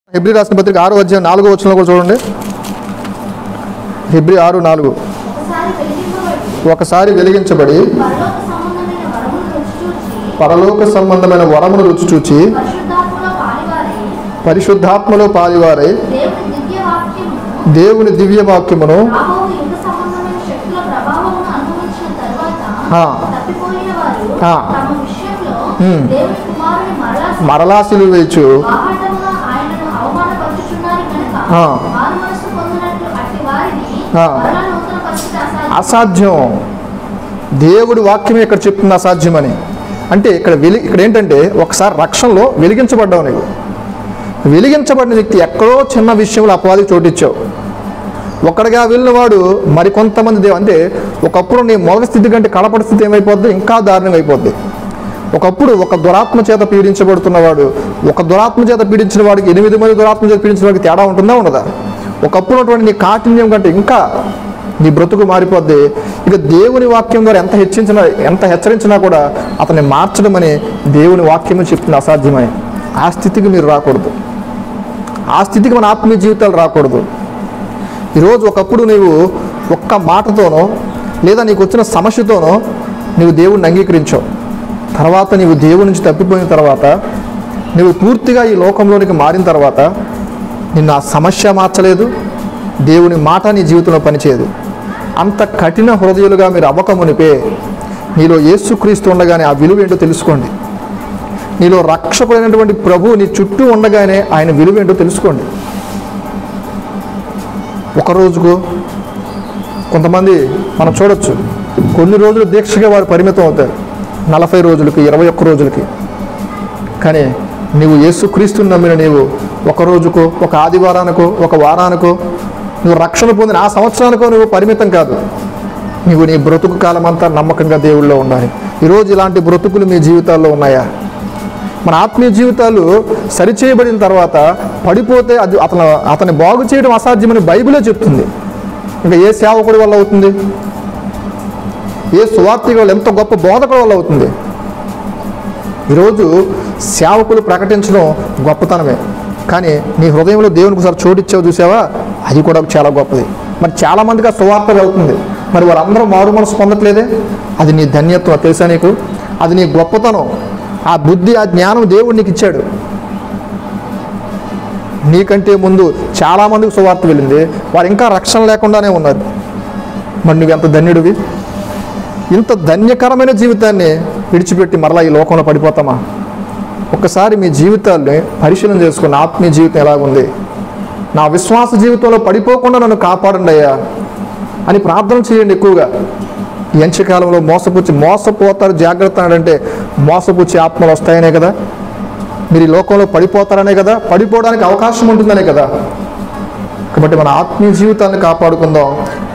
హెబ్రి రాసిన పత్రిక ఆరో అధ్యాయం నాలుగో వచ్చిన కూడా చూడండి హెబ్రి ఆరు నాలుగు ఒకసారి వెలిగింపబడి ఒకసారి వెలిగించబడి పరలోక సంబంధమైన వరములు రుచి చూచి పరలోక సంబంధమైన వరమును రుచి చూచి పరిశుద్ధాత్మలో పాలివారై పరిశుద్ధాత్మలో పాలివారై దేవుని దివ్య వాక్యము దేవుని దివ్య వాక్యమును రాబోవు యుగ సంబంధమైన శక్తుల ప్రభావమును అనుభవించిన తరువాత ఆ. తప్పిపోయిన వారు ఆ. తమ విషయంలో ఉమ్. దేవుని కుమారుని మరలా మరలా సిలువ వేయచ్చు ఆహాటముగా ఆయనను అవమానపరుచుచున్నారు కనుక ఆ. మారు మనసు పొందినట్లు అట్టి వారిని ఆ. మరలా నూతన పరిస్థితి అసాధ్యం అసాధ్యం దేవుడి వాక్యమే ఇక్కడ చెప్తుంది అసాధ్యమని అంటే ఇక్కడ వెలి ఇక్కడ ఏంటంటే ఒకసారి రక్షణలో వెలిగించబడ్డావు నీవు వెలిగించబడిన వ్యక్తి ఎక్కడో చిన్న విషయంలో అపవాదికి చోటిచ్చావు ఒక్కడిగా వెళ్ళిన వాడు మరికొంతమంది దేవు అంటే ఒకప్పుడు నీ మొదటి స్థితి కంటే కడపడి స్థితి ఏమైపోద్ది ఇంకా దారుణంగా అయిపోద్ది ఒకప్పుడు ఒక దురాత్మ చేత పీడించబడుతున్నవాడు ఒక దురాత్మ చేత పీడించిన వాడికి ఎనిమిది మంది దురాత్మ చేత పీడించిన వాడికి తేడా ఉంటుందా ఉండదా ఒకప్పుడు ఉన్నటువంటి నీ కాఠిన్యం కంటే ఇంకా నీ బ్రతుకు మారిపోద్ది ఇక దేవుని వాక్యం ద్వారా ఎంత హెచ్చించినా ఎంత హెచ్చరించినా కూడా అతన్ని మార్చడం అని దేవుని వాక్యమే చెప్తుంది అసాధ్యమని ఆ స్థితికి మీరు రాకూడదు ఆ స్థితికి మన ఆత్మీయ జీవితాలు రాకూడదు ఈరోజు ఒకప్పుడు నీవు ఒక్క మాటతోనో లేదా నీకు వచ్చిన సమస్యతోనో నీవు దేవుడిని అంగీకరించావు తర్వాత నీవు దేవుడి నుంచి తప్పిపోయిన తర్వాత నీవు పూర్తిగా ఈ లోకంలోనికి మారిన తర్వాత నిన్ను ఆ సమస్య మార్చలేదు దేవుని మాట నీ జీవితంలో పనిచేయదు అంత కఠిన హృదయులుగా మీరు అవ్వకమునిపే నీలో యేసుక్రీస్తు ఉండగానే ఆ విలువ ఏంటో తెలుసుకోండి నీలో రక్షకుడైనటువంటి ప్రభు నీ చుట్టూ ఉండగానే ఆయన విలువ ఏంటో తెలుసుకోండి ఒక రోజుకు కొంతమంది మనం చూడొచ్చు కొన్ని రోజులు దీక్షగా వారు పరిమితం అవుతారు నలభై రోజులకి ఇరవై ఒక్క రోజులకి కానీ నీవు యేసుక్రీస్తుని నమ్మిన నీవు ఒక రోజుకో ఒక ఆదివారానికో ఒక వారానికో నువ్వు రక్షణ పొందిన ఆ సంవత్సరానికో నువ్వు పరిమితం కాదు నీవు నీ బ్రతుకు కాలం అంతా నమ్మకంగా దేవుళ్ళో ఉండాలి ఈరోజు ఇలాంటి బ్రతుకులు మీ జీవితాల్లో ఉన్నాయా మన ఆత్మీయ జీవితాలు సరిచేయబడిన తర్వాత పడిపోతే అది అతను అతన్ని బాగు చేయడం అసాధ్యమని బైబిలే చెప్తుంది ఇంకా ఏ సేవకుడి వల్ల అవుతుంది ఏ సువార్తిక వల్ల ఎంత గొప్ప బోధకుడి వల్ల అవుతుంది ఈరోజు సేవకులు ప్రకటించడం గొప్పతనమే కానీ నీ హృదయంలో దేవునికి ఒకసారి చోటిచ్చావు చూసావా అది కూడా చాలా గొప్పది మరి చాలామందికి ఆ సువార్త వెళ్తుంది మరి వారందరూ మారు మనసు పొందట్లేదే అది నీ ధన్యత్వం తెలుసా నీకు అది నీ గొప్పతనం ఆ బుద్ధి ఆ జ్ఞానం దేవుడు నీకు ఇచ్చాడు నీకంటే ముందు చాలామందికి సువార్త వెళ్ళింది వారు ఇంకా రక్షణ లేకుండానే ఉన్నారు మరి నువ్వెంత ధన్యుడివి ఇంత ధన్యకరమైన జీవితాన్ని విడిచిపెట్టి మరలా ఈ లోకంలో పడిపోతామా ఒక్కసారి మీ జీవితాన్ని పరిశీలన చేసుకున్న ఆత్మీయ జీవితం ఎలాగుంది నా విశ్వాస జీవితంలో పడిపోకుండా నన్ను కాపాడండి అయ్యా అని ప్రార్థన చేయండి ఎక్కువగా ఈ ఎంచకాలంలో మోసపుచ్చి మోసపోతారు జాగ్రత్త అంటే మోసపుచ్చి ఆత్మలు వస్తాయనే కదా మీరు ఈ లోకంలో పడిపోతారనే కదా పడిపోవడానికి అవకాశం ఉంటుందనే కదా కాబట్టి మన ఆత్మీయ జీవితాన్ని కాపాడుకుందాం